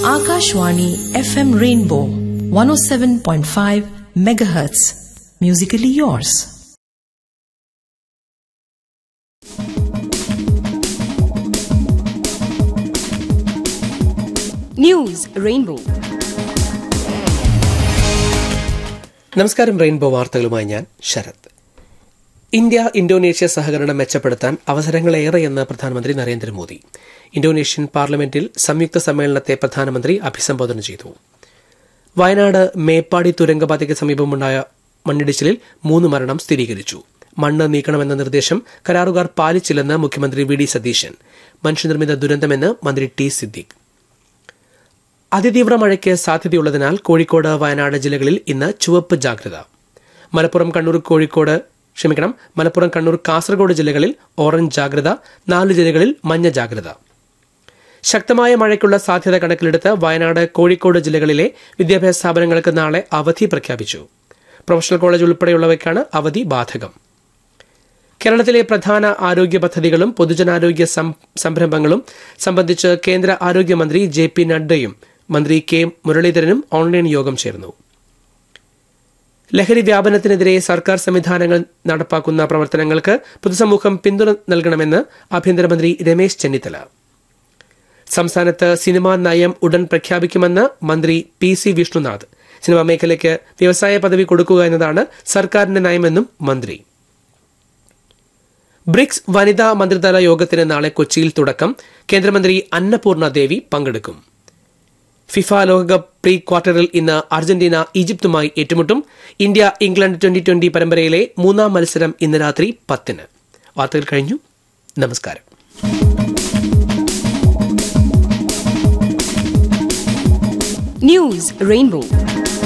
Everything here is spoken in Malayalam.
Akashwani FM Rainbow 107.5 megahertz. Musically yours. News rainbow നമസ്കാരം റെയിൻബോ വാർത്തകളുമായി ഞാൻ ശരത് ഇന്ത്യ ഇന്തോനേഷ്യ സഹകരണം മെച്ചപ്പെടുത്താൻ അവസരങ്ങളേറെയെന്ന് പ്രധാനമന്ത്രി നരേന്ദ്രമോദി ഇന്തോനേഷ്യൻ പാർലമെന്റിൽ സംയുക്ത സമ്മേളനത്തെ പ്രധാനമന്ത്രി അഭിസംബോധന ചെയ്തു വയനാട് മേപ്പാടി തുരങ്കപാതയ്ക്ക് സമീപമുണ്ടായ മണ്ണിടിച്ചിലിൽ മൂന്ന് മരണം സ്ഥിരീകരിച്ചു മണ്ണ് നീക്കണമെന്ന നിർദ്ദേശം കരാറുകാർ പാലിച്ചില്ലെന്ന് മുഖ്യമന്ത്രി വി ഡി സതീശൻ മനുഷ്യനിർമ്മിത ദുരന്തമെന്ന് മന്ത്രി ടി സിദ്ദീഖ് അതിതീവ്ര മഴയ്ക്ക് സാധ്യതയുള്ളതിനാൽ കോഴിക്കോട് വയനാട് ജില്ലകളിൽ ഇന്ന് ചുവപ്പ് ജാഗ്രത മലപ്പുറം കണ്ണൂർ കോഴിക്കോട് ക്ഷമിക്കണം മലപ്പുറം കണ്ണൂർ കാസർഗോഡ് ജില്ലകളിൽ ഓറഞ്ച് ജാഗ്രത നാല് ജില്ലകളിൽ മഞ്ഞ ജാഗ്രത ശക്തമായ മഴയ്ക്കുള്ള സാധ്യത കണക്കിലെടുത്ത് വയനാട് കോഴിക്കോട് ജില്ലകളിലെ വിദ്യാഭ്യാസ സ്ഥാപനങ്ങൾക്ക് നാളെ അവധി പ്രഖ്യാപിച്ചു പ്രൊഫഷണൽ കോളേജ് ഉൾപ്പെടെയുള്ളവയ്ക്കാണ് അവധി ബാധകം കേരളത്തിലെ പ്രധാന ആരോഗ്യ പദ്ധതികളും പൊതുജനാരോഗ്യ സം- സംരംഭങ്ങളും സംബന്ധിച്ച് കേന്ദ്ര ആരോഗ്യമന്ത്രി ജെ പി നഡ്ഡയും മന്ത്രി കെ മുരളീധരനും ഓൺലൈൻ യോഗം ചേർന്നു ലഹരി വ്യാപനത്തിനെതിരെ സർക്കാർ സംവിധാനങ്ങൾ നടപ്പാക്കുന്ന പ്രവർത്തനങ്ങൾക്ക് പൊതുസമൂഹം പിന്തുണ നൽകണമെന്ന് ആഭ്യന്തരമന്ത്രി രമേശ് ചെന്നിത്തല സംസ്ഥാനത്ത് സിനിമാ നയം ഉടൻ പ്രഖ്യാപിക്കുമെന്ന് മന്ത്രി പി സി വിഷ്ണുനാഥ് സിനിമാ മേഖലയ്ക്ക് വ്യവസായ പദവി കൊടുക്കുക എന്നതാണ് സർക്കാരിന്റെ നയമെന്നും മന്ത്രി ബ്രിക്സ് വനിതാ മന്ത്രിതല യോഗത്തിന് നാളെ കൊച്ചിയിൽ തുടക്കം കേന്ദ്രമന്ത്രി അന്നപൂർണ ദേവി പങ്കെടുക്കും ഫിഫ ലോകകപ്പ് പ്രീ ക്വാർട്ടറിൽ ഇന്ന് അർജന്റീന ഈജിപ്തുമായി ഏറ്റുമുട്ടും ഇന്ത്യ ഇംഗ്ലണ്ട് ട്വന്റി ട്വന്റി പരമ്പരയിലെ മൂന്നാം മത്സരം ഇന്ന് രാത്രി പത്തിന് വാർത്തകൾ കഴിഞ്ഞു നമസ്കാരം ന്യൂസ് റെയിൻബോ